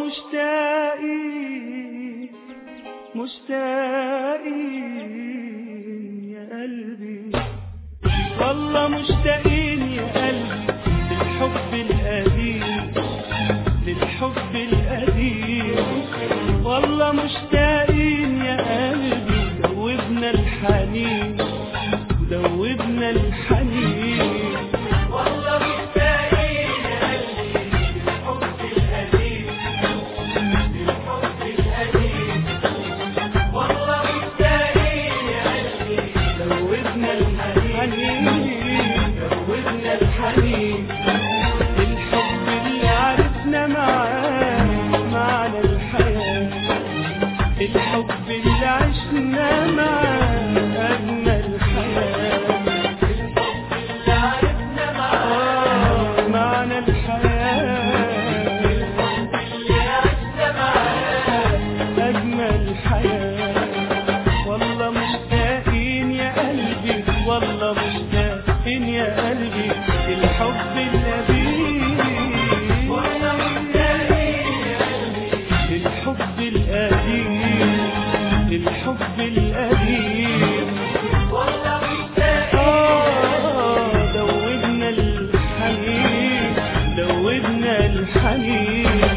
مشتاقين مشتاقين يا قلبي والله مشتاقين يا قلبي للحب القديم للحب القديم والله مشتاقين يا قلبي دوبنا الحنين دوبنا الحنين والله مشتاقين يا قلبي للحب القديم للحب القديم والله مشتاقين يا قلبي دوبنا الحنين دوبنا الحنين الحب اللي عرفنا معاه معنى الحياة الحب اللي عشنا معاه أجمل حياة الحب اللي عرفنا معاه معنى الحياة الحب اللي عشنا معاه أجمل حياة والله مشتاقين يا قلبي والله مشتاقين يا قلبي الحب النبيل والله مشتاقين يا قلبي الحب القديم الحب القديم والله مشتاقين دوبنا الحنين دوبنا الحنين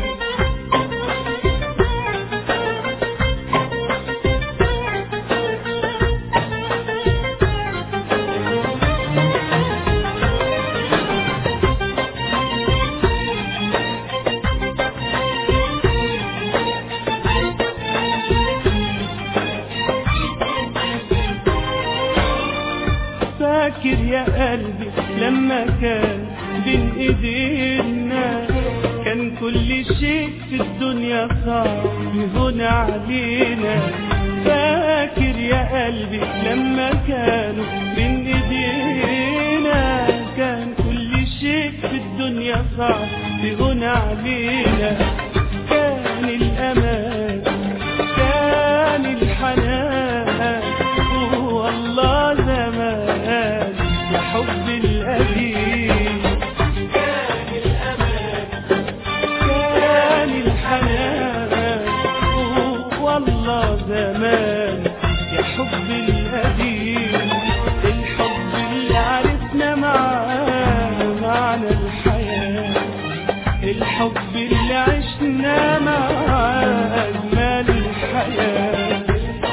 فاكر يا قلبي لما كان بين ايدينا كان كل شيء في الدنيا صعب يهون علينا فاكر يا قلبي لما كانوا بين ايدينا كان كل شيء في الدنيا صعب يهون علينا كان الامان كان الحنان والله زمان يا حب القديم كان الأمان كان الحنان والله زمان يا حب القديم الحب اللي عرفنا معاه معنى الحياة الحب اللي عشنا معاه أجمل الحياة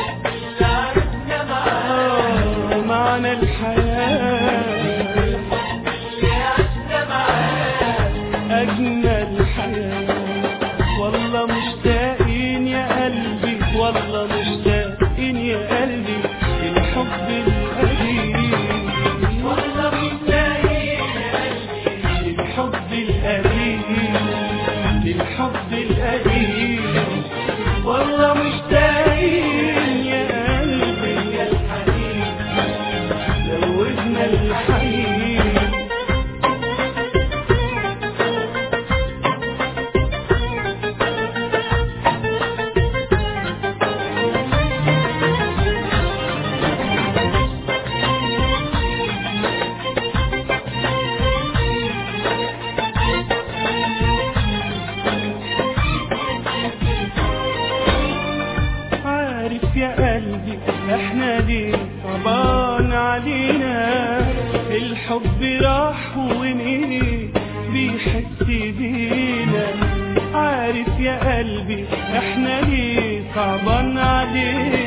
آه، معنى الحياة أجمل حياة والله مشتاقين يا قلبي والله مشتاقين يا قلبي الحب القديم والله مشتاقين يا قلبي الحب القديم الحب القديم والله مشتاقين يا قلبي يا الحنين زودنا الحنين عارف يا قلبي احنا ليه صعبان علينا الحب راح ومين بيحس بينا عارف يا قلبي احنا ليه صعبان علينا